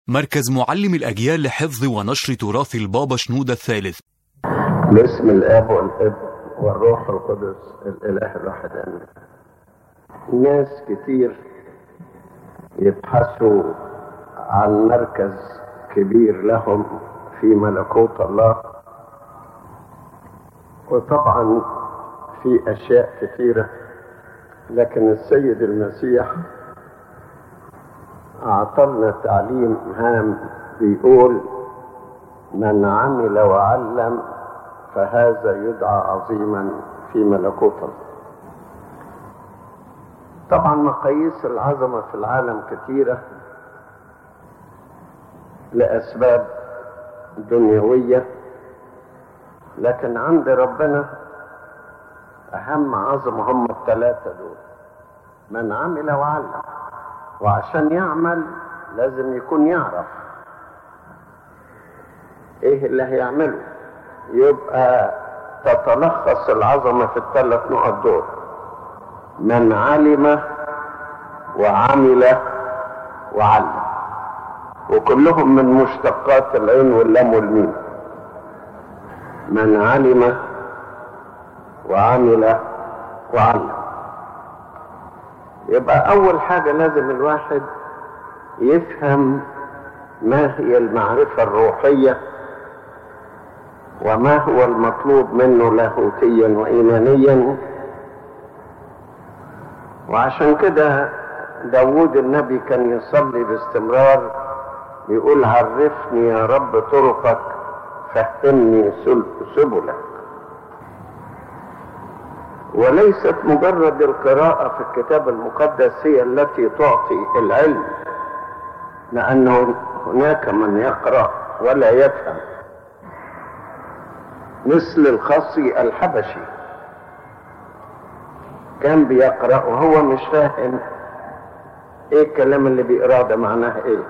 مركز معلم الأجيال لحفظ ونشر تراث البابا شنودة الثالث باسم الاب والابن والروح القدس الاله الواحد امين ناس كتير يبحثوا عن مركز كبير لهم في ملكوت الله وطبعا في اشياء كثيره لكن السيد المسيح اعطلنا تعليم هام بيقول من عمل وعلم فهذا يدعى عظيما في ملكوت الله طبعا مقاييس العظمة في العالم كثيرة لأسباب دنيوية لكن عند ربنا أهم عظمة هم الثلاثة دول من عمل وعلم وعشان يعمل لازم يكون يعرف ايه اللي هيعمله يبقى تتلخص العظمه في الثلاث نقط دول من علم وعمل وعلم وكلهم من مشتقات العين واللام والميم من علم وعمل وعلم يبقى اول حاجه لازم الواحد يفهم ما هي المعرفه الروحيه وما هو المطلوب منه لاهوتيا وايمانيا وعشان كده داود النبي كان يصلي باستمرار يقول عرفني يا رب طرقك فهمني سبلك وليست مجرد القراءة في الكتاب المقدس هي التي تعطي العلم لأنه هناك من يقرأ ولا يفهم مثل الخصي الحبشي كان بيقرأ وهو مش فاهم ايه الكلام اللي بيقراه ده معناه ايه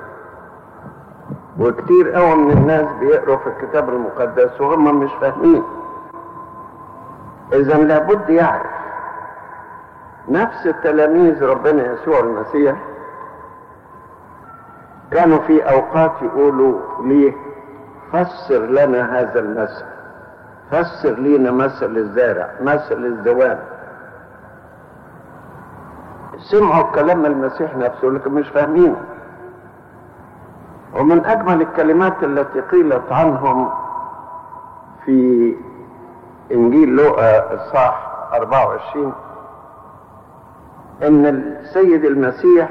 وكتير قوي من الناس بيقروا في الكتاب المقدس وهم مش فاهمين اذا لابد يعرف نفس التلاميذ ربنا يسوع المسيح كانوا في اوقات يقولوا ليه فسر لنا هذا المثل فسر لنا مثل الزارع مثل الزوان سمعوا كلام المسيح نفسه لكن مش فاهمينه ومن اجمل الكلمات التي قيلت عنهم في انجيل لوقا الصح 24 ان السيد المسيح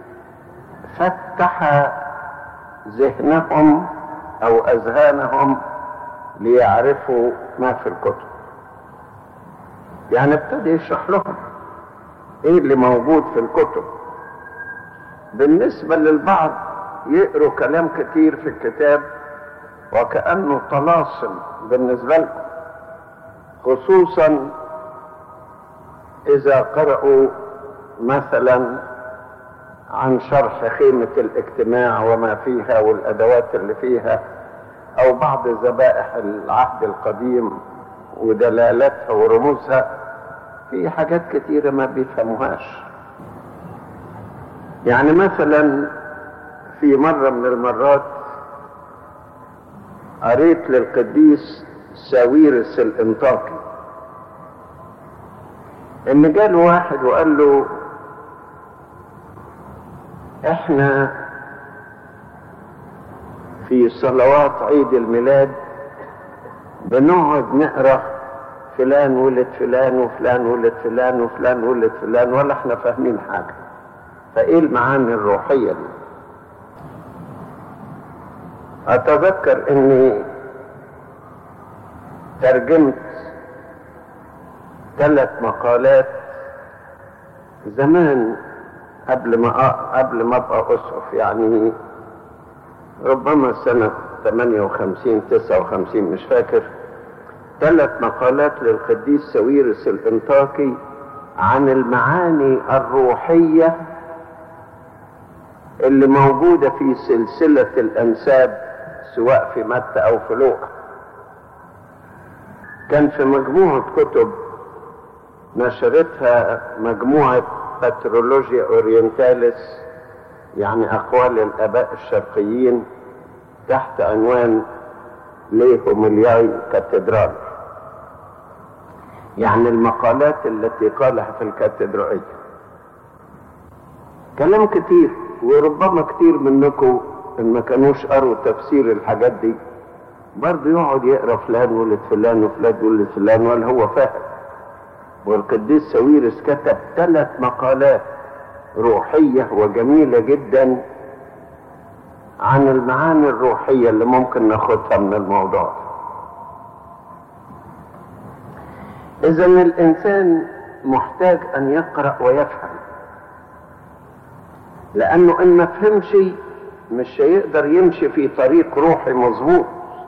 فتح ذهنهم او اذهانهم ليعرفوا ما في الكتب يعني ابتدى يشرح لهم ايه اللي موجود في الكتب بالنسبة للبعض يقروا كلام كتير في الكتاب وكأنه طلاسم بالنسبة لهم خصوصا اذا قرأوا مثلا عن شرح خيمة الاجتماع وما فيها والادوات اللي فيها او بعض ذبائح العهد القديم ودلالتها ورموزها في حاجات كتيرة ما بيفهموهاش يعني مثلا في مرة من المرات قريت للقديس ساويرس الانطاكي ان جاله واحد وقال له احنا في صلوات عيد الميلاد بنقعد نقرا فلان ولد فلان وفلان ولد فلان وفلان ولد فلان ولا احنا فاهمين حاجه فايه المعاني الروحيه دي اتذكر اني ترجمت ثلاث مقالات زمان قبل ما قبل ما ابقى اسقف يعني ربما سنة 58 59 مش فاكر ثلاث مقالات للقديس سويرس الانطاكي عن المعاني الروحية اللي موجودة في سلسلة الأنساب سواء في متى أو في لوقا كان في مجموعة كتب نشرتها مجموعة باترولوجيا اورينتاليس يعني أقوال الآباء الشرقيين تحت عنوان ليهوميلياي كاتدرال يعني المقالات التي قالها في الكاتدرائية كلام كتير وربما كتير منكم ان ما كانوش قروا تفسير الحاجات دي برضه يقعد يقرا فلان ولد فلان وفلان ولد فلان ولا هو فاهم والقديس ساويرس كتب ثلاث مقالات روحية وجميلة جدا عن المعاني الروحية اللي ممكن ناخدها من الموضوع إذا الإنسان محتاج أن يقرأ ويفهم لأنه إن ما فهمش مش هيقدر يمشي في طريق روحي مظبوط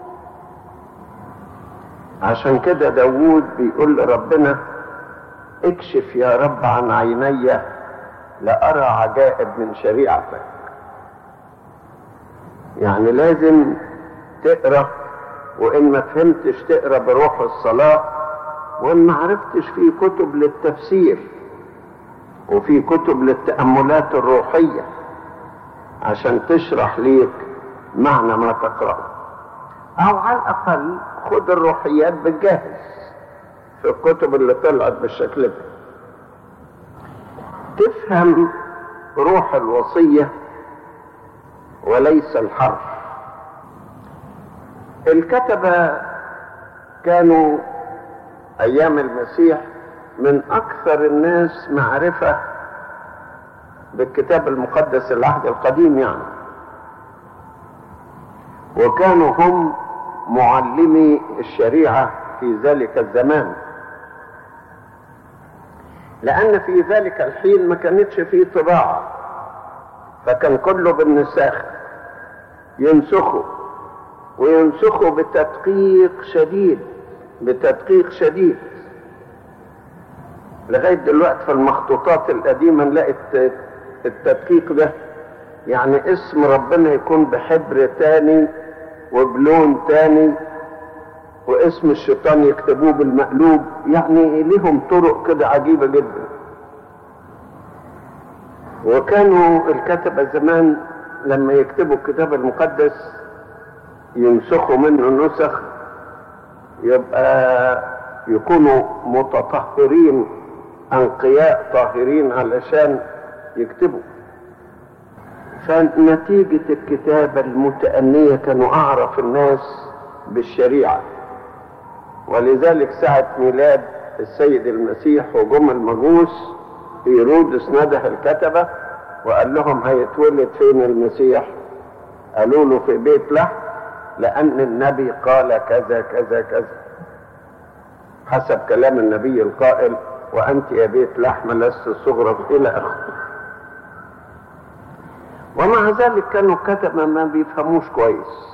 عشان كده داوود بيقول لربنا اكشف يا رب عن عيني لأرى عجائب من شريعتك يعني لازم تقرا وان ما فهمتش تقرا بروح الصلاه وان ما عرفتش في كتب للتفسير وفي كتب للتاملات الروحيه عشان تشرح ليك معنى ما تقراه او على الاقل خد الروحيات بالجاهز في الكتب اللي طلعت بالشكل ده تفهم روح الوصيه وليس الحرف الكتبة كانوا أيام المسيح من أكثر الناس معرفة بالكتاب المقدس العهد القديم يعني وكانوا هم معلمي الشريعة في ذلك الزمان لأن في ذلك الحين ما كانتش فيه طباعة فكان كله بالنساخ ينسخه وينسخه بتدقيق شديد بتدقيق شديد لغاية دلوقتي في المخطوطات القديمة نلاقي التدقيق ده يعني اسم ربنا يكون بحبر تاني وبلون تاني واسم الشيطان يكتبوه بالمقلوب يعني لهم طرق كده عجيبة جدا وكانوا الكتبة زمان لما يكتبوا الكتاب المقدس ينسخوا منه نسخ يبقى يكونوا متطهرين أنقياء طاهرين علشان يكتبوا فنتيجة الكتابة المتأنية كانوا أعرف الناس بالشريعة ولذلك ساعة ميلاد السيد المسيح وجم المجوس هيرودس نده الكتبة وقال لهم هيتولد فين المسيح قالوا له في بيت لحم لأن النبي قال كذا كذا كذا حسب كلام النبي القائل وأنت يا بيت لحم لست صغرى إلى آخره ومع ذلك كانوا الكتبة ما بيفهموش كويس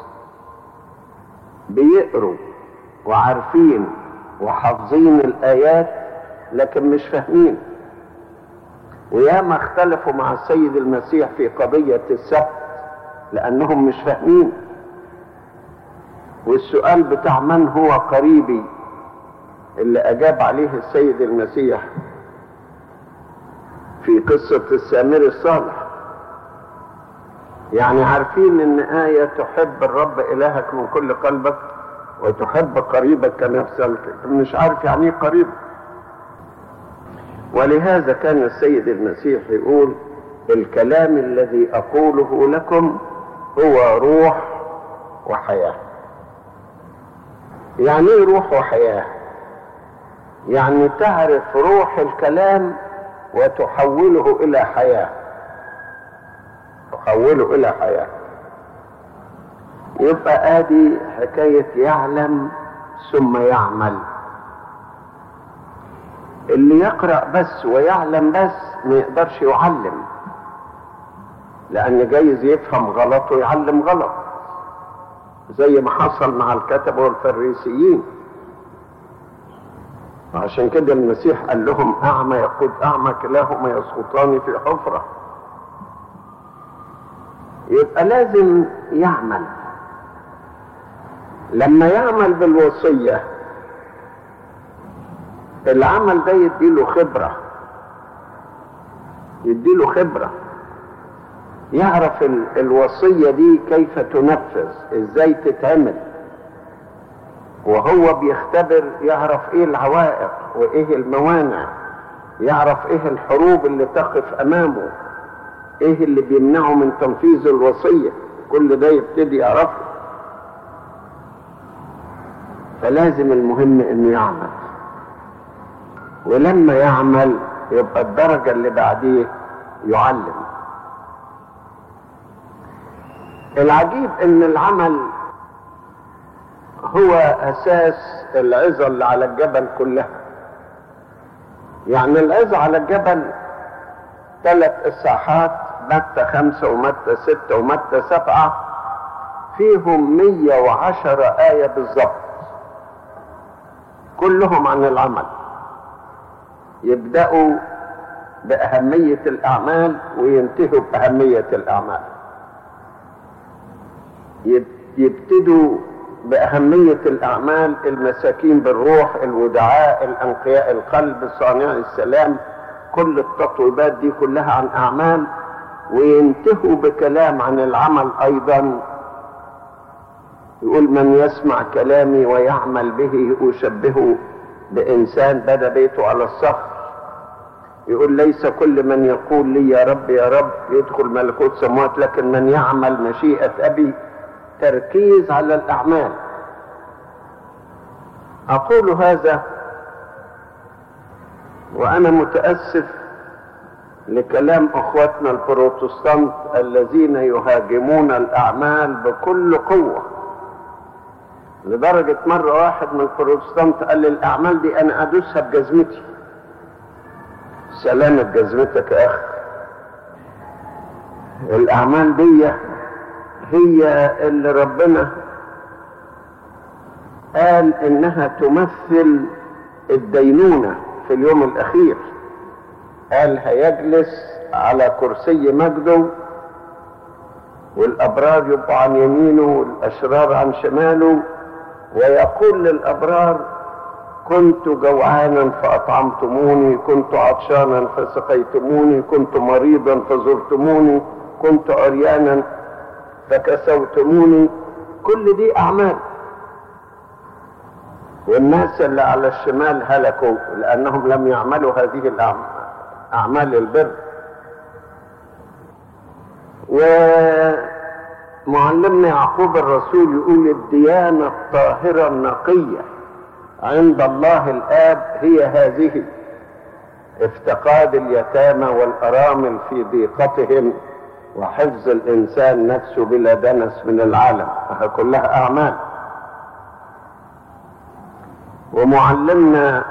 بيقروا وعارفين وحافظين الآيات لكن مش فاهمين وياما اختلفوا مع السيد المسيح في قضية السبت لأنهم مش فاهمين والسؤال بتاع من هو قريبي اللي أجاب عليه السيد المسيح في قصة السامر الصالح يعني عارفين ان آية تحب الرب إلهك من كل قلبك وتحب قريبك كنفسك مش عارف يعني ايه قريب ولهذا كان السيد المسيح يقول الكلام الذي أقوله لكم هو روح وحياة يعني ايه روح وحياة يعني تعرف روح الكلام وتحوله إلى حياة تحوله إلى حياة يبقى ادي حكاية يعلم ثم يعمل اللي يقرأ بس ويعلم بس ما يقدرش يعلم لأن جايز يفهم غلط ويعلم غلط زي ما حصل مع الكتبة والفريسيين عشان كده المسيح قال لهم أعمى يقود أعمى كلاهما يسقطان في حفرة يبقى لازم يعمل لما يعمل بالوصية العمل ده يديله خبرة يديله خبرة يعرف ال- الوصية دي كيف تنفذ ازاي تتعمل وهو بيختبر يعرف ايه العوائق وايه الموانع يعرف ايه الحروب اللي تقف امامه ايه اللي بيمنعه من تنفيذ الوصية كل ده يبتدي يعرفه فلازم المهم انه يعمل ولما يعمل يبقى الدرجة اللي بعديه يعلم العجيب ان العمل هو اساس العظة اللي على الجبل كلها يعني العظة على الجبل ثلاث اصحاحات متى خمسة ومتى ستة ومتى سبعة فيهم مية وعشرة آية بالظبط كلهم عن العمل يبدأوا بأهمية الأعمال وينتهوا بأهمية الأعمال يب- يبتدوا بأهمية الأعمال المساكين بالروح الودعاء الأنقياء القلب صانع السلام كل التطويبات دي كلها عن أعمال وينتهوا بكلام عن العمل أيضا يقول من يسمع كلامي ويعمل به أشبهه بإنسان بنى بيته على الصخر يقول ليس كل من يقول لي يا رب يا رب يدخل ملكوت سموات لكن من يعمل مشيئة أبي تركيز على الأعمال أقول هذا وأنا متأسف لكلام أخواتنا البروتستانت الذين يهاجمون الأعمال بكل قوة لدرجة مرة واحد من البروتستانت قال لي الأعمال دي أنا أدوسها بجزمتي سلامة جزمتك يا أخي الأعمال دي هي اللي ربنا قال إنها تمثل الدينونة في اليوم الأخير قال هيجلس على كرسي مجده والأبرار يبقوا عن يمينه والأشرار عن شماله ويقول للأبرار كنت جوعانا فأطعمتموني كنت عطشانا فسقيتموني كنت مريضا فزرتموني كنت عريانا فكسوتموني كل دي أعمال والناس اللي على الشمال هلكوا لأنهم لم يعملوا هذه الأعمال أعمال البر ومعلمنا يعقوب الرسول يقول الديانة الطاهرة النقية عند الله الآب هي هذه افتقاد اليتامى والأرامل في ضيقتهم وحفظ الإنسان نفسه بلا دنس من العالم وهي كلها أعمال ومعلمنا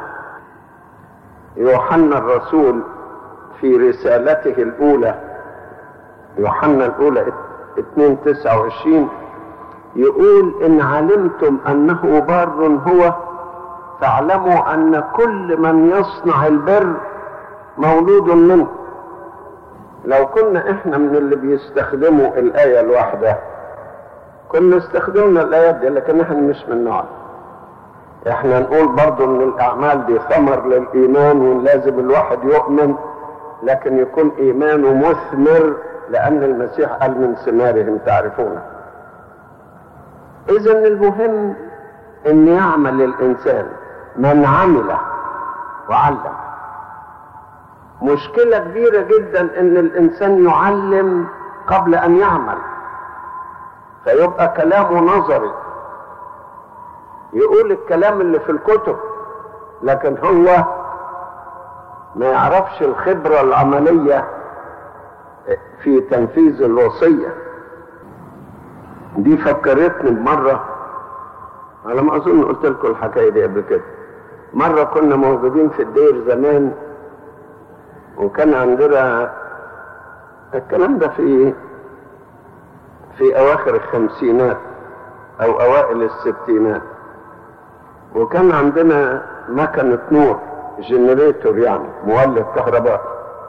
يوحنا الرسول في رسالته الأولى يوحنا الأولى 2 29 يقول إن علمتم أنه بار هو فاعلموا أن كل من يصنع البر مولود منه لو كنا احنا من اللي بيستخدموا الآية الواحدة كنا استخدمنا الآيات دي لكن احنا مش من نوع احنا نقول برضو ان الأعمال دي ثمر للإيمان ولازم الواحد يؤمن لكن يكون إيمانه مثمر لأن المسيح قال من ثمارهم تعرفونه إذا المهم أن يعمل الإنسان من عمل وعلم مشكلة كبيرة جدا أن الإنسان يعلم قبل أن يعمل فيبقى كلامه نظري يقول الكلام اللي في الكتب لكن هو ما يعرفش الخبرة العملية في تنفيذ الوصية دي فكرتني بمرة على ما أظن قلت لكم الحكاية دي قبل كده مرة كنا موجودين في الدير زمان وكان عندنا الكلام ده في في أواخر الخمسينات أو أوائل الستينات وكان عندنا مكنة نور جنريتور يعني مولد كهرباء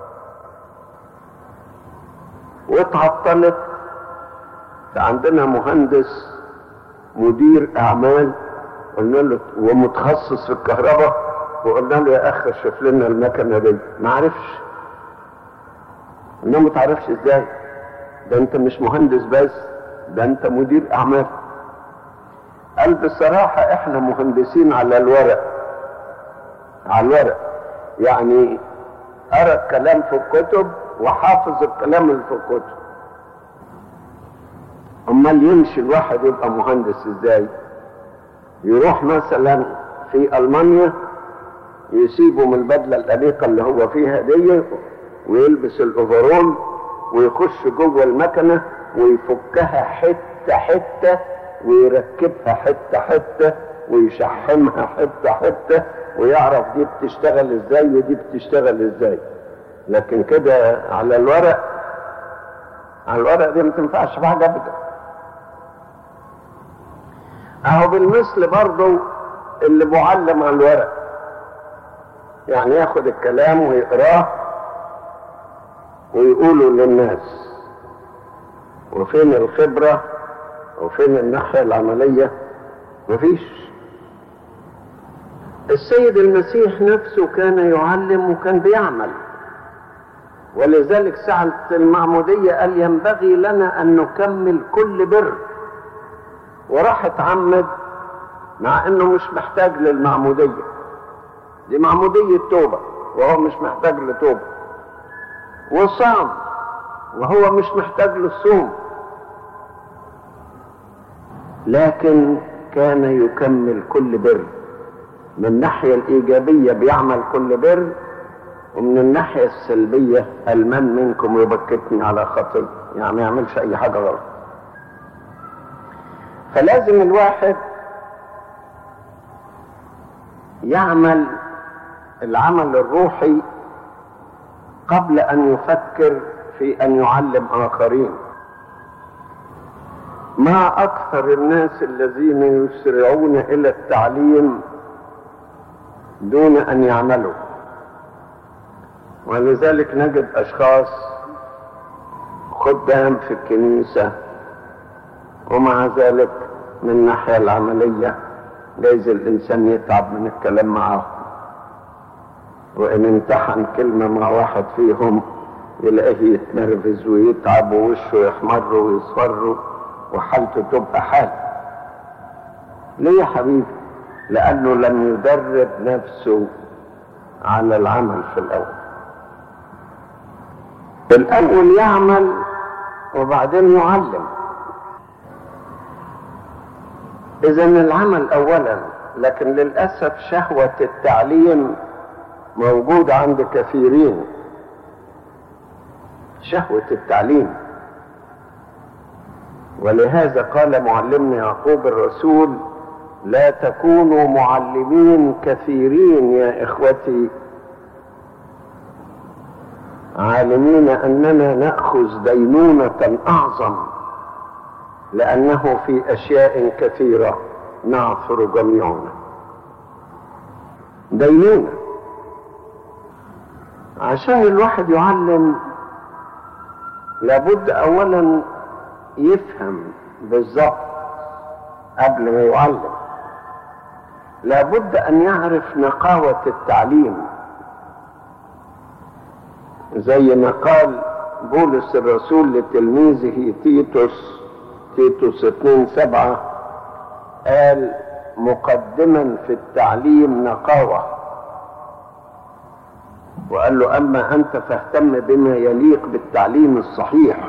واتعطلت عندنا مهندس مدير اعمال قلنا له ومتخصص في الكهرباء وقلنا له يا اخ شوف لنا المكنه دي ما عرفش انه ما تعرفش ازاي ده انت مش مهندس بس ده انت مدير اعمال قال بصراحة احنا مهندسين على الورق على الورق يعني ارى الكلام في الكتب وحافظ الكلام اللي في الكتب امال يمشي الواحد يبقى مهندس ازاي يروح مثلا في المانيا يسيبه من البدله الانيقه اللي هو فيها دي ويلبس الاوفرول ويخش جوه المكنه ويفكها حته حته ويركبها حته حته ويشحمها حته حته ويعرف دي بتشتغل ازاي ودي بتشتغل ازاي لكن كده على الورق على الورق دي ما تنفعش في حاجه ابدا اهو بالمثل برضه اللي معلم على الورق يعني ياخد الكلام ويقراه ويقوله للناس وفين الخبرة وفين الناحية العملية مفيش السيد المسيح نفسه كان يعلم وكان بيعمل ولذلك ساعة المعمودية قال ينبغي لنا أن نكمل كل بر وراح اتعمد مع انه مش محتاج للمعمودية دي معمودية توبة وهو مش محتاج لتوبة وصام وهو مش محتاج للصوم لكن كان يكمل كل بر من الناحية الإيجابية بيعمل كل بر ومن الناحية السلبية المن منكم يبكتني على خطية يعني ما يعملش أي حاجة غلط فلازم الواحد يعمل العمل الروحي قبل ان يفكر في ان يعلم اخرين ما اكثر الناس الذين يسرعون الى التعليم دون ان يعملوا ولذلك نجد اشخاص خدام في الكنيسه ومع ذلك من الناحيه العمليه جايز الانسان يتعب من الكلام معاهم وان امتحن كلمه مع واحد فيهم يلاقيه يتنرفز ويتعب ووشه يحمر ويصفر وحالته تبقى حال ليه يا حبيبي لانه لم يدرب نفسه على العمل في الاول الاول يعمل وبعدين يعلم اذا العمل اولا لكن للاسف شهوه التعليم موجوده عند كثيرين شهوه التعليم ولهذا قال معلمنا يعقوب الرسول لا تكونوا معلمين كثيرين يا اخوتي عالمين اننا ناخذ دينونه اعظم لأنه في أشياء كثيرة نعثر جميعنا دينونة عشان الواحد يعلم لابد أولا يفهم بالظبط قبل ما يعلم لابد أن يعرف نقاوة التعليم زي ما قال بولس الرسول لتلميذه تيتوس تيتوس 2 سبعة قال مقدما في التعليم نقاوة وقال له أما أنت فاهتم بما يليق بالتعليم الصحيح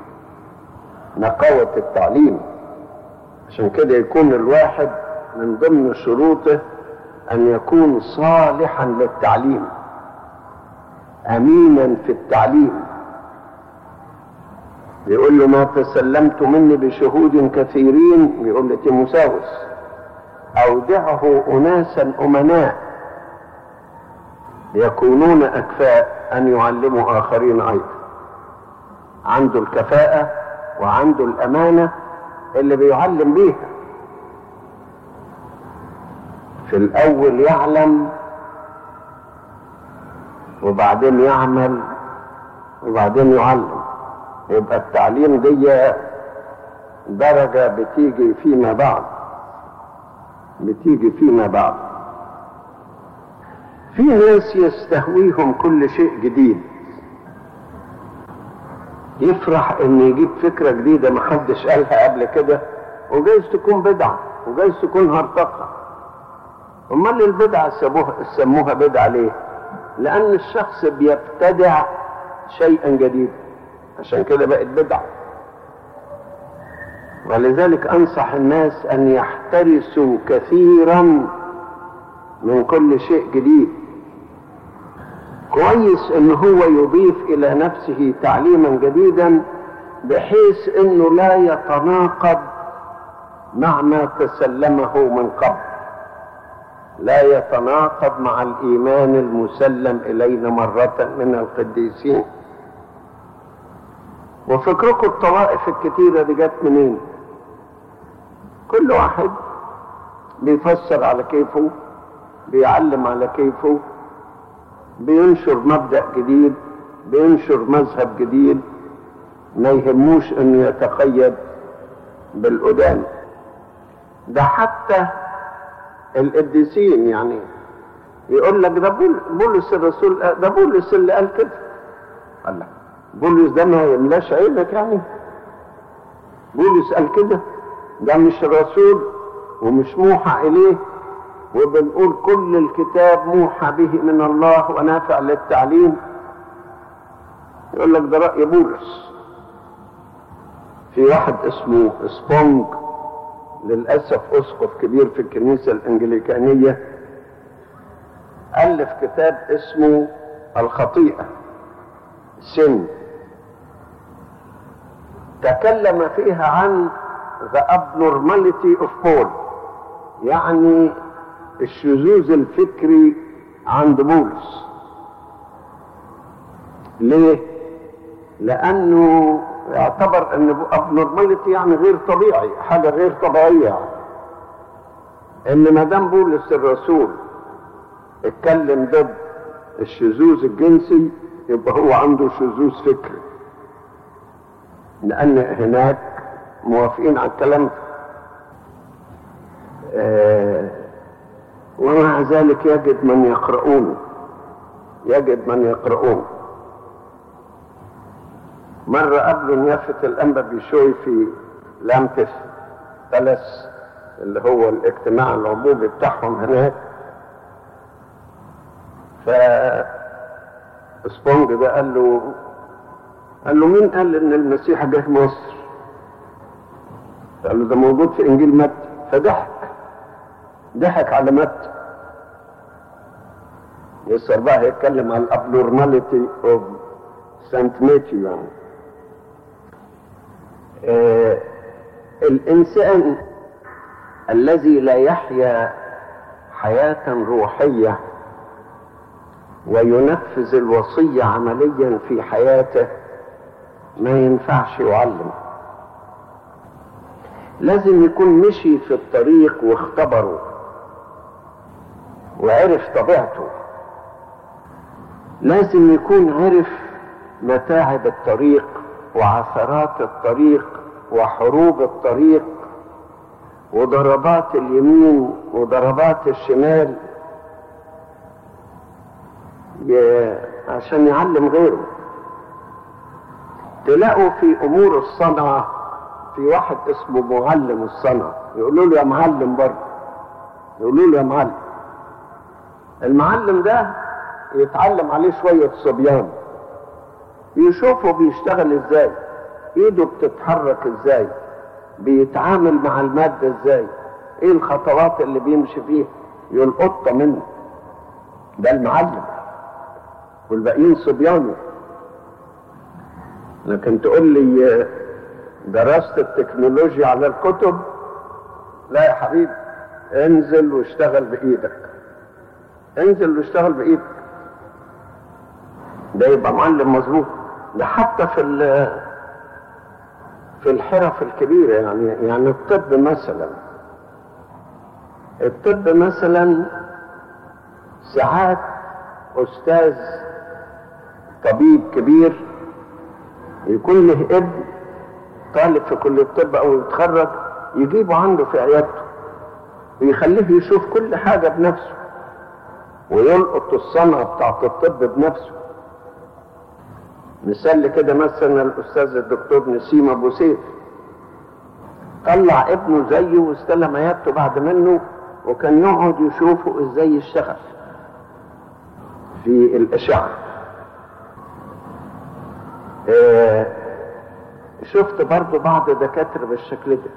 نقاوة التعليم عشان كده يكون الواحد من ضمن شروطه أن يكون صالحا للتعليم أمينا في التعليم بيقول له ما تسلمت مني بشهود كثيرين بيقول لتيموساوس أودعه أناسا أمناء يكونون أكفاء أن يعلموا آخرين أيضا عنده الكفاءة وعنده الأمانة اللي بيعلم بيها في الأول يعلم وبعدين يعمل وبعدين يعلم يبقى التعليم دي درجة بتيجي فيما بعد بتيجي فيما بعد في ناس يستهويهم كل شيء جديد يفرح ان يجيب فكرة جديدة محدش قالها قبل كده وجايز تكون بدعة وجايز تكون هرطقة امال البدعة سموها سموها بدعة ليه لان الشخص بيبتدع شيئا جديدا عشان كده بقت بدعة ولذلك انصح الناس ان يحترسوا كثيرا من كل شيء جديد كويس ان هو يضيف الى نفسه تعليما جديدا بحيث انه لا يتناقض مع ما تسلمه من قبل لا يتناقض مع الايمان المسلم الينا مره من القديسين وفكركم الطوائف الكتيره دي جت منين كل واحد بيفسر على كيفه بيعلم على كيفه بينشر مبدأ جديد بينشر مذهب جديد ما يهموش انه يتقيد بالقدام ده حتى القديسين يعني يقول لك ده بولس الرسول ده بولس اللي قال كده قال لك بولس ده ما يملاش عينك يعني بولس قال كده ده مش رسول ومش موحى اليه وبنقول كل الكتاب موحى به من الله ونافع للتعليم يقول لك ده رأي بولس في واحد اسمه سبونج للأسف أسقف كبير في الكنيسة الإنجليكانية ألف كتاب اسمه الخطيئة سن تكلم فيها عن the abnormality of Paul يعني الشذوذ الفكري عند بولس ليه لانه يعتبر ان ابنورماليتي يعني غير طبيعي حاجه غير طبيعيه يعني. ان ما دام بولس الرسول اتكلم ضد الشذوذ الجنسي يبقى هو عنده شذوذ فكري لان هناك موافقين على الكلام ده آه ومع ذلك يجد من يقرؤون يجد من يقرؤون مرة قبل نيافة الأنبا بيشوي في لامتس بلس اللي هو الاجتماع العمومي بتاعهم هناك ف سبونج ده قال له قال له مين قال ان المسيح جه مصر؟ قال له ده موجود في انجيل متى فضحك ضحك على متى يسر بقى هيتكلم عن الابنورماليتي اوف سانت ميتيو يعني آه الانسان الذي لا يحيا حياه روحيه وينفذ الوصيه عمليا في حياته ما ينفعش يعلم لازم يكون مشي في الطريق واختبره وعرف طبيعته لازم يكون عرف متاعب الطريق وعثرات الطريق وحروب الطريق وضربات اليمين وضربات الشمال عشان يعلم غيره تلاقوا في امور الصنعه في واحد اسمه معلم الصنعه يقولوا له يا معلم برضه يقولوا له يا معلم المعلم ده يتعلم عليه شوية صبيان يشوفه بيشتغل ازاي ايده بتتحرك ازاي بيتعامل مع المادة ازاي ايه الخطوات اللي بيمشي فيها يلقطها منه ده المعلم والباقيين صبيانه لكن تقول لي درست التكنولوجيا على الكتب لا يا حبيبي انزل واشتغل بايدك انزل واشتغل بايدك ده يبقى معلم مظبوط ده حتى في في الحرف الكبيرة يعني يعني الطب مثلا الطب مثلا ساعات أستاذ طبيب كبير يكون له ابن طالب في كلية الطب أو يتخرج يجيبه عنده في عيادته ويخليه يشوف كل حاجة بنفسه ويلقط الصنعة بتاعت الطب بنفسه مثال كده مثلا الاستاذ الدكتور نسيم ابو سيف طلع ابنه زيه واستلم عيادته بعد منه وكان يقعد يشوفه ازاي يشتغل في الاشعه آه شفت برضو بعض دكاتره بالشكل ده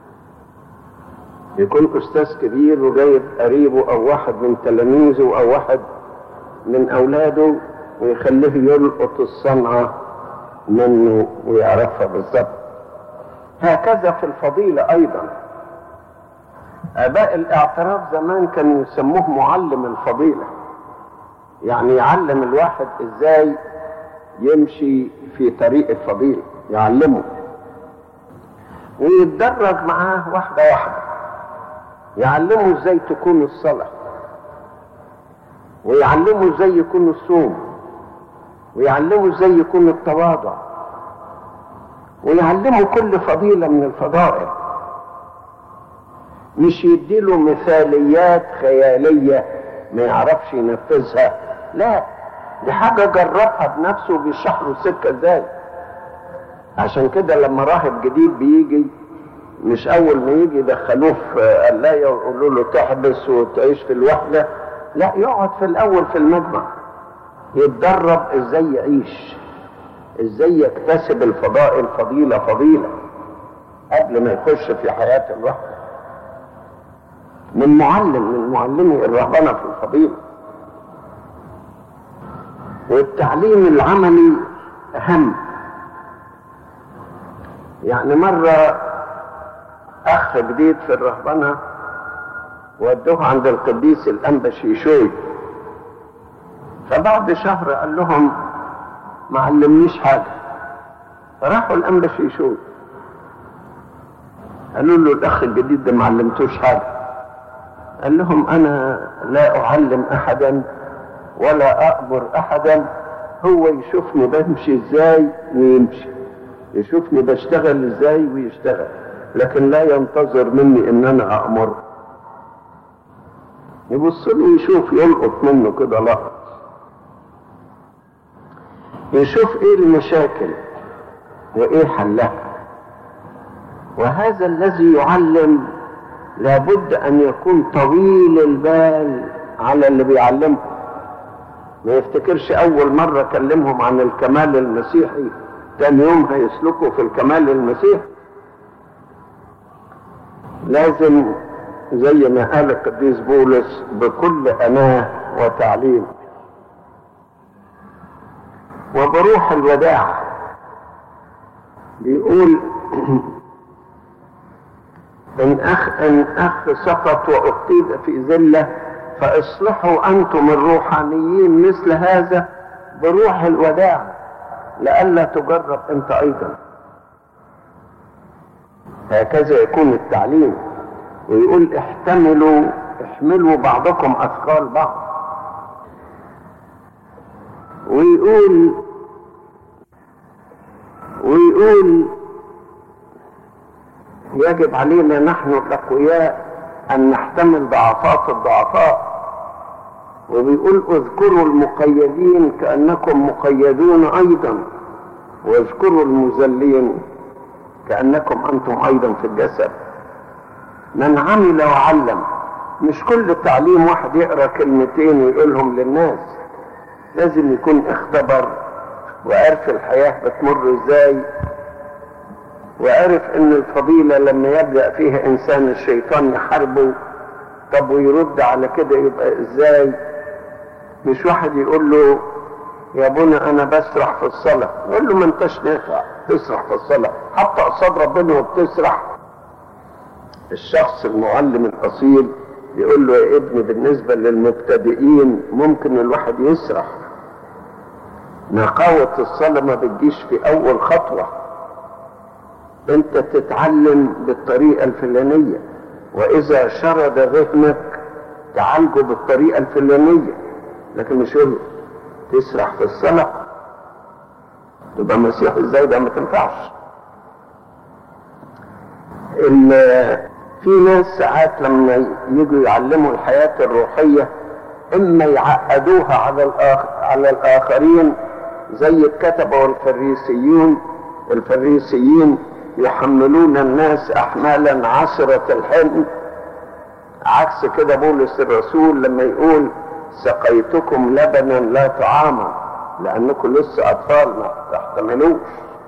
يكون استاذ كبير وجايب قريبه او واحد من تلاميذه او واحد من اولاده ويخليه يلقط الصنعه منه ويعرفها بالظبط هكذا في الفضيله ايضا اباء الاعتراف زمان كانوا يسموه معلم الفضيله يعني يعلم الواحد ازاي يمشي في طريق الفضيله يعلمه ويتدرج معاه واحده واحده يعلمه ازاي تكون الصلاه ويعلمه ازاي يكون الصوم ويعلمه ازاي يكون التواضع ويعلمه كل فضيله من الفضائل مش يديله مثاليات خياليه ما يعرفش ينفذها لا دي حاجه جربها بنفسه وبيشرح له السكه ازاي عشان كده لما راهب جديد بيجي مش اول ما يجي يدخلوه في قلايه ويقولوا له تحبس وتعيش في الوحده لا يقعد في الاول في المجمع يتدرب ازاي يعيش ازاي يكتسب الفضائل فضيله فضيله قبل ما يخش في حياه الوحده من معلم من معلمي الرهبنه في الفضيله والتعليم العملي اهم يعني مره اخ جديد في الرهبنه ودوه عند القديس الانبا شيشوي فبعد شهر قال لهم ما علمنيش حاجه فراحوا الانبا شيشوي قالوا له الاخ الجديد ده ما علمتوش حاجه قال لهم انا لا اعلم احدا ولا امر احدا هو يشوفني بمشي ازاي ويمشي يشوفني بشتغل ازاي ويشتغل لكن لا ينتظر مني ان انا امر يبص له ويشوف يلقط منه كده لقط يشوف ايه المشاكل وايه حلها وهذا الذي يعلم لابد ان يكون طويل البال على اللي بيعلمه ما يفتكرش اول مرة كلمهم عن الكمال المسيحي تاني يوم هيسلكوا في الكمال المسيحي لازم زي ما قال القديس بولس بكل أناه وتعليم وبروح الوداع بيقول إن أخ إن أخ سقط وأقيد في ذلة فاصلحوا أنتم الروحانيين مثل هذا بروح الوداع لئلا تجرب أنت أيضا هكذا يكون التعليم ويقول احتملوا احملوا بعضكم اثقال بعض ويقول ويقول يجب علينا نحن الاقوياء ان نحتمل ضعفات الضعفاء وبيقول اذكروا المقيدين كانكم مقيدون ايضا واذكروا المذلين كانكم انتم ايضا في الجسد من عمل وعلم مش كل تعليم واحد يقرا كلمتين ويقولهم للناس لازم يكون اختبر وعرف الحياه بتمر ازاي وعرف ان الفضيله لما يبدا فيها انسان الشيطان يحاربه طب ويرد على كده يبقى ازاي مش واحد يقول له يا ابونا انا بسرح في الصلاه يقول له ما انتش نافع تسرح في الصلاه حتى قصاد ربنا وبتسرح الشخص المعلم الاصيل يقول له يا ابني بالنسبه للمبتدئين ممكن الواحد يسرح نقاوة الصلاة ما بتجيش في أول خطوة أنت تتعلم بالطريقة الفلانية وإذا شرد ذهنك تعالجه بالطريقة الفلانية لكن مش يقول تسرح في الصلاة تبقى مسيح ازاي ده ما تنفعش في ناس ساعات لما يجوا يعلموا الحياة الروحية إما يعقدوها على الآخر على الآخرين زي الكتبة والفريسيون الفريسيين يحملون الناس أحمالا عسرة الحمل عكس كده بولس الرسول لما يقول سقيتكم لبنا لا طعاما لأنكم لسه أطفال ما تحتملوش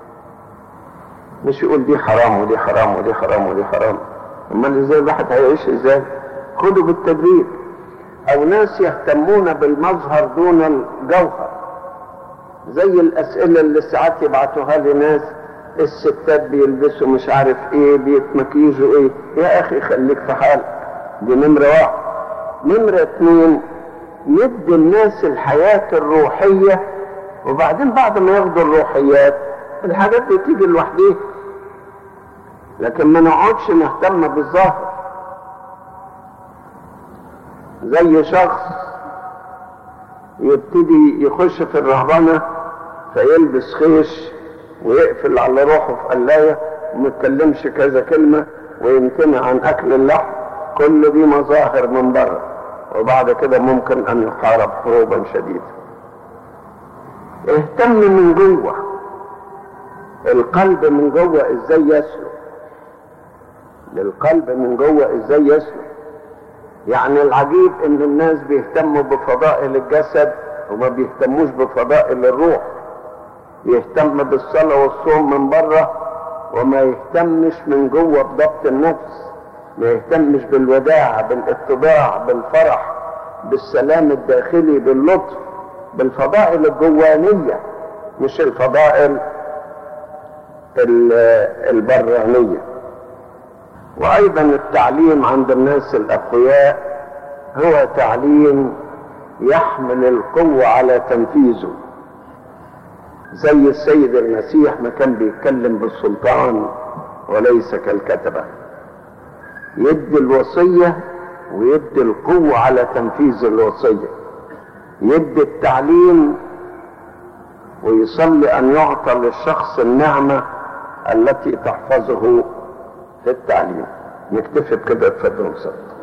مش يقول دي حرام ودي حرام ودي حرام ودي حرام امال ازاي الواحد هيعيش ازاي خدوا بالتدريج او ناس يهتمون بالمظهر دون الجوهر زي الاسئله اللي ساعات يبعتوها لي ناس الستات بيلبسوا مش عارف ايه بيتمكيجوا ايه يا اخي خليك في حالك دي نمره واحد نمره اتنين ندي الناس الحياه الروحيه وبعدين بعد ما ياخدوا الروحيات الحاجات دي تيجي لوحديها لكن ما نقعدش نهتم بالظاهر زي شخص يبتدي يخش في الرهبنة فيلبس خيش ويقفل على روحه في قلاية وما يتكلمش كذا كلمة ويمتنع عن أكل اللحم كل دي مظاهر من بره وبعد كده ممكن أن يحارب حروبا شديدة اهتم من جوه القلب من جوه ازاي يسلك للقلب من جوه ازاي يسلك يعني العجيب ان الناس بيهتموا بفضائل الجسد وما بيهتموش بفضائل الروح يهتم بالصلاة والصوم من بره وما يهتمش من جوه بضبط النفس ما يهتمش بالوداع بالاتباع بالفرح بالسلام الداخلي باللطف بالفضائل الجوانية مش الفضائل البرانية وأيضا التعليم عند الناس الأقوياء هو تعليم يحمل القوة على تنفيذه زي السيد المسيح ما كان بيتكلم بالسلطان وليس كالكتبة يدي الوصية ويدي القوة على تنفيذ الوصية يدي التعليم ويصلي أن يعطى للشخص النعمة التي تحفظه في التعليم نكتفي بكده اتفضلوا